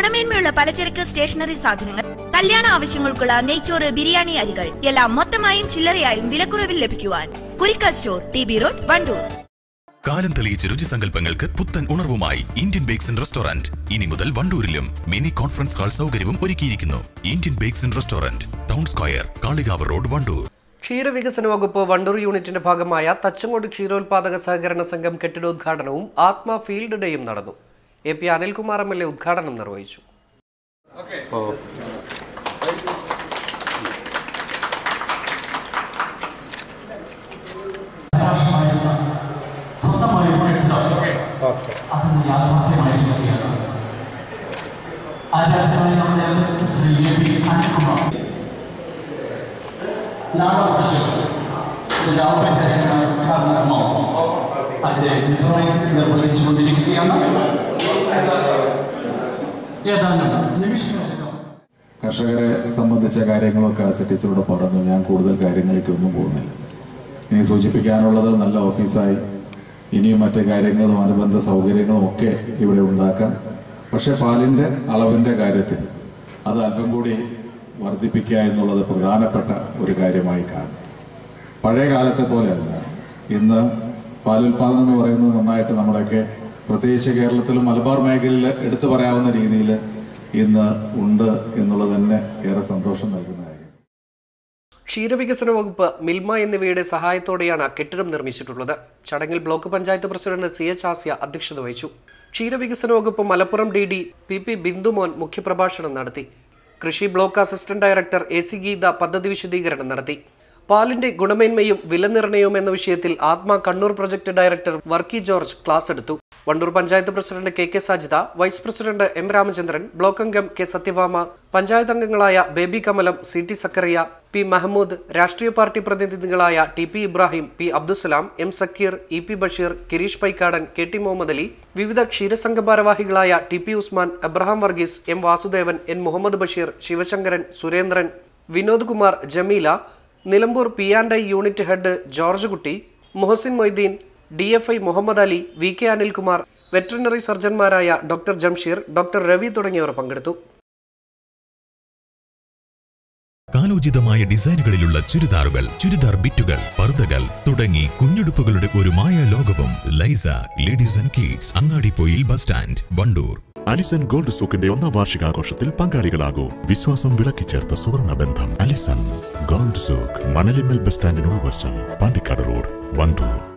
ഗുണമേന്മയുള്ള പലചരക്ക് സ്റ്റേഷനറി സാധനങ്ങൾ കല്യാണ ആവശ്യങ്ങൾക്കുള്ള നെയ്ച്ചോറ് ബിരിയാണി അരികൾ എല്ലാം മൊത്തമായും ചില്ലറയായും വിലക്കുറവിൽ ലഭിക്കുവാൻ Kurikkal store T B road Wandoor കാലം തെളിയിച്ച രുചിസങ്കല്പങ്ങൾക്ക് പുത്തൻ ഉണർവുമായി ഇന്ത്യൻ ബേക്സ് ആൻഡ് റെസ്റ്റോറന്റ് ഇനി മുതൽ വണ്ടൂരിലും മിനി കോൺഫറൻസ് ഹാൾ സൗകര്യവും ഒരുക്കിയിരിക്കുന്നു Indian bakes and restaurant town square Kalikavu road Wandoor ക്ഷീരവികസന വകുപ്പ് വണ്ടൂർ യൂണിറ്റിന്റെ ഭാഗമായ തച്ചങ്കോട് ക്ഷീരോത്പാദക സഹകരണ സംഘം കെട്ടിടോദ്ഘാടനവും ആത്മ ഫീൽഡ് ഡേയും നടന്നു A P Anil Kumar M L A ഉദ്ഘാടനം നിർവഹിച്ചു സ്വന്തമായി അതൊന്ന് യാഥാർത്ഥ്യമായിരിക്കുകയാണ് ആരാധനായ നമ്മുടെ ശ്രീ എ പി അനിൽകുമാർ നാളെ കുറിച്ച് ഇതിന്റെ ഔപചാരികമായ ഉദ്ഘാടനമോ അതിന്റെ നിർവഹിച്ച് നിർവഹിച്ചുകൊണ്ടിരിക്കുകയാണ് ഏതാനും നിമിഷങ്ങൾ കർഷകരെ സംബന്ധിച്ച കാര്യങ്ങളൊക്കെ ആസ് ടീച്ചറോട് പറഞ്ഞു ഞാൻ കൂടുതൽ കാര്യങ്ങളിലേക്കൊന്നും പോകുന്നില്ല ഇനി സൂചിപ്പിക്കാനുള്ളത് നല്ല ഓഫീസായി ഇനിയും മറ്റു കാര്യങ്ങളും അനുബന്ധ സൗകര്യങ്ങളും ഒക്കെ ഇവിടെ ഉണ്ടാക്കാം പക്ഷെ പാലിന്റെ അളവിന്റെ കാര്യത്തിൽ അത് അല്പം കൂടി വർദ്ധിപ്പിക്കുക എന്നുള്ളത് പ്രധാനപ്പെട്ട ഒരു കാര്യമായി കാണും പഴയ കാലത്തെ പോലെയല്ല ഇന്ന് പാലുൽപാദനം എന്ന് പറയുന്നത് നന്നായിട്ട് നമ്മുടെയൊക്കെ പ്രത്യേകിച്ച് കേരളത്തിലും മലബാർ മേഖലയിൽ എടുത്തു പറയാവുന്ന രീതിയിൽ ഇന്ന് ഉണ്ട് എന്നുള്ളത് തന്നെ ഏറെ സന്തോഷം നൽകുന്ന കാര്യം ക്ഷീരവികസന വകുപ്പ് മിൽമ എന്നിവയുടെ സഹായത്തോടെയാണ് കെട്ടിടം നിർമ്മിച്ചിട്ടുള്ളത് ചടങ്ങിൽ block panchayat president C H Asya അധ്യക്ഷത വഹിച്ചു ക്ഷീരവികസന വകുപ്പ് Malappuram D D P P Bindumon മുഖ്യപ്രഭാഷണം നടത്തി കൃഷി block assistant director A C Geetha പദ്ധതി വിശദീകരണം നടത്തി പാലിന്റെ ഗുണമേന്മയും വിലനിർണ്ണയവും എന്ന വിഷയത്തിൽ Atma Kannur project director Varkey George class എടുത്തു Wandoor panchayat president K K Sajida vice president M Ramachandran block അംഗം കെ സത്യഭാമ പഞ്ചായത്ത് അംഗങ്ങളായ Baby Kamalam C T Zakariya P Mahmood രാഷ്ട്രീയ party പ്രതിനിധികളായ T P Ibrahim P Abdussalam M Zakir E P Basheer Kireesh Paikkadan K T Muhammad Ali വിവിധ ക്ഷീരസംഘ ഭാരവാഹികളായ T P Usman Abraham Varghese M Vasudevan N Muhammad Basheer Sivasankaran Surendran Vinod Kumar Jameela Nilambur P and I unit head George Kutty Muhsin Moideen D F I Muhammad Ali V K Anil Kumar veterinary സർജൻമാരായ doctor Jamsheer doctor Ravi തുടങ്ങിയവർ പങ്കെടുത്തു കാലോചിതമായ ഡിസൈനുകളിലുള്ള ചുരിദാറുകൾ ചുരിദാർ ബിറ്റുകൾ പർദ്ദകൾ തുടങ്ങി കുഞ്ഞുടുപ്പുകളുടെ ഒരു മായ ലോകവും Laisa ladies and kids Angadippoyil bus stand Wandoor Alison gold സൂക്കിന്റെ ഒന്നാം വാർഷികാഘോഷത്തിൽ പങ്കാളികളാകൂ വിശ്വാസം വിളക്കി ചേർത്ത സുവർണ ബന്ധം Alison gold souk Manalimmal bus സ്റ്റാൻഡിനോട് വശം പാണ്ടിക്കാട് റോഡ് വണ്ടൂർ